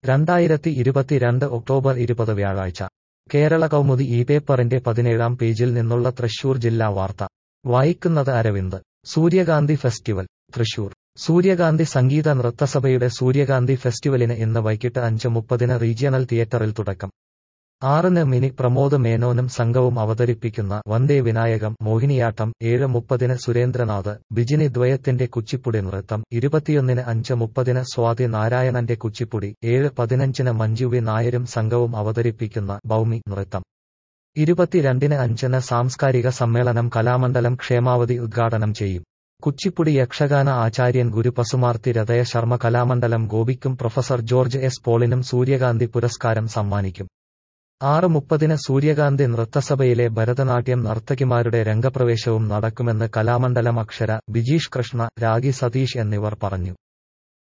രണ്ടായിരത്തി ഇരുപത്തിരണ്ട് ഒക്ടോബർ ഇരുപത് വ്യാഴാഴ്ച കേരള കൗമുദി ഈ പേപ്പറിന്റെ പതിനേഴാം പേജിൽ നിന്നുള്ള തൃശൂർ ജില്ലാ വാർത്ത വായിക്കുന്നത് അരവിന്ദ് സൂര്യകാന്തി ഫെസ്റ്റിവൽ തൃശൂർ സൂര്യകാന്തി സംഗീത നൃത്തസഭയുടെ സൂര്യകാന്തി ഫെസ്റ്റിവലിന് ഇന്ന് വൈകിട്ട് അഞ്ച് മുപ്പതിന് റീജിയണൽ തിയേറ്ററിൽ തുടക്കം ആറിന് മിനി പ്രമോദ് മേനോനും സംഘവും അവതരിപ്പിക്കുന്ന വന്ദേ വിനായകം മോഹിനിയാട്ടം ഏഴ് മുപ്പതിന് സുരേന്ദ്രനാഥ് ബിജിനി ദ്വയത്തിന്റെ കുച്ചിപ്പുടി നൃത്തം ഇരുപത്തിയൊന്നിന് അഞ്ച് മുപ്പതിന് സ്വാതി നാരായണന്റെ കുച്ചിപ്പുടി ഏഴ് പതിനഞ്ചിന് മഞ്ജുവി നായരും സംഘവും അവതരിപ്പിക്കുന്ന ഭൗമി നൃത്തം ഇരുപത്തിരണ്ടിന് അഞ്ചിന് സാംസ്കാരിക സമ്മേളനം കലാമണ്ഡലം ക്ഷേമാവതി ഉദ്ഘാടനം ചെയ്യും കുച്ചിപ്പുടി യക്ഷഗാന ആചാര്യൻ ഗുരു പസുമാർത്തി രഥയ ശർമ്മ കലാമണ്ഡലം ഗോപിക്കും പ്രൊഫസർ ജോർജ് എസ് പോളിനും സൂര്യകാന്തി പുരസ്കാരം സമ്മാനിക്കും ആറ് മുപ്പതിന് സൂര്യകാന്തി നൃത്തസഭയിലെ ഭരതനാട്യം നർത്തകിമാരുടെ രംഗപ്രവേശവും നടക്കുമെന്ന് കലാമണ്ഡലം അക്ഷര ബിജീഷ് കൃഷ്ണ രാഗി സതീഷ് എന്നിവർ പറഞ്ഞു